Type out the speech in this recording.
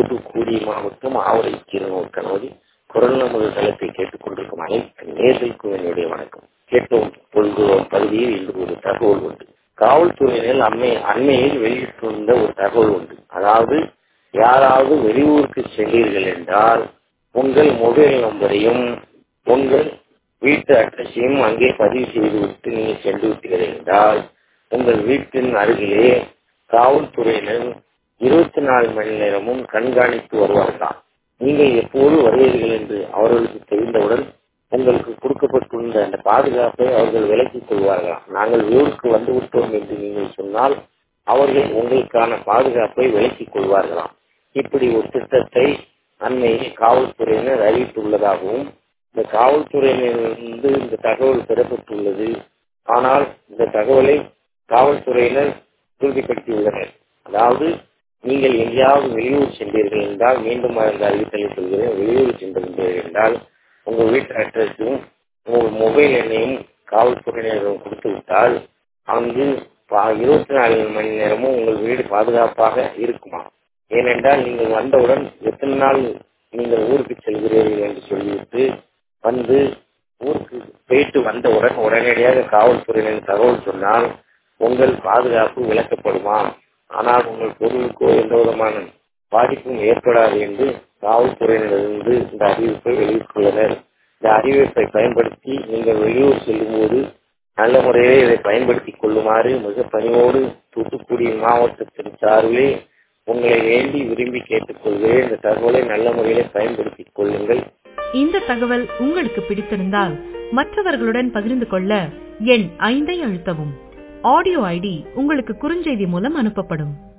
தூத்துக்குடி மாவட்டம் ஆவரைக்கீரனூர் கணவரி குரல் நமது தளத்தை கேட்டுக் கொண்டிருக்கும் அனைத்து நேர்களுக்கும் என்னுடைய வணக்கம் கேட்டோம் பொழுது பகுதியில் இன்று ஒரு தகவல் உண்டு காவல்துறையினர் அண்மை அண்மையில் வெளியிட்டிருந்த ஒரு தகவல் உண்டு அதாவது யாராவது வெளியூருக்கு சென்றீர்கள் என்றால் உங்கள் மொபைல் நம்பரையும் உங்கள் வீட்டு அட்ரஸையும் அங்கே பதிவு செய்துவிட்டு நீங்கள் சென்று விட்டீர்கள் என்றால் உங்கள் வீட்டின் அருகிலே காவல்துறையினர் இருபத்தி நாலு மணி நேரமும் கண்காணித்து வருவார்களாம் நீங்கள் எப்போது வருவீர்கள் என்று அவர்களுக்கு தெரிந்தவுடன் உங்களுக்கு கொடுக்கப்பட்டுள்ள அந்த பாதுகாப்பை அவர்கள் விலக்கிக் கொள்வார்களாம் நாங்கள் ஊருக்கு வந்து விட்டோம் என்று நீங்கள் சொன்னால் அவர்கள் உங்களுக்கான பாதுகாப்பை விலக்கிக் கொள்வார்களாம் இப்படி ஒரு திட்டத்தை அண்மையில் காவல்துறையினர் அறிவித்துள்ளதாகவும் இந்த காவல்துறையினரிலிருந்து இந்த தகவல் பெறப்பட்டுள்ளது ஆனால் இந்த தகவலை காவல்துறையினர் உறுதிப்படுத்தியுள்ளனர் அதாவது நீங்கள் எங்கேயாவது வெளியூர் சென்றீர்கள் என்றால் மீண்டும் அந்த அறிவித்தலை சொல்கிறேன் வெளியூர் சென்றிருந்தீர்கள் என்றால் உங்கள் வீட்டு அட்ரஸும் உங்கள் மொபைல் எண்ணையும் காவல்துறையினரிடம் கொடுத்து விட்டால் அங்கு இருபத்தி நாலு மணி நேரமும் உங்கள் வீடு பாதுகாப்பாக இருக்குமா ஏனென்றால் நீங்கள் வந்தவுடன் எத்தனை நாள் நீங்கள் ஊருக்கு செல்கிறீர்கள் என்று சொல்லிவிட்டு வந்து ஊருக்கு போயிட்டு வந்தவுடன் உடனடியாக காவல்துறையினர் தகவல் சொன்னால் உங்கள் பாதுகாப்பு விளக்கப்படுமா ஆனால் உங்கள் பொருளுக்கோ எந்த விதமான பாதிப்பும் ஏற்படாது என்று காவல்துறையினரிலிருந்து இந்த அறிவிப்பை வெளியிட்டுள்ளனர் இந்த அறிவிப்பை பயன்படுத்தி நீங்கள் வெளியூர் செல்லும்போது நல்ல முறையிலே இதை பயன்படுத்திக் கொள்ளுமாறு மிக பணிவோடு தூத்துக்குடி மாவட்டத்தின் சார்பிலே உங்களை வேண்டி விரும்பி கேட்டுக்கொள்கிறேன் இந்த தகவலை நல்ல முறையிலே பயன்படுத்திக் கொள்ளுங்கள் இந்த தகவல் உங்களுக்கு பிடித்திருந்தால் மற்றவர்களுடன் பகிர்ந்து கொள்ள எண் ஐந்தை அழுத்தவும் ஆடியோ ஐடி உங்களுக்கு குறுஞ்செய்தி மூலம் அனுப்பப்படும்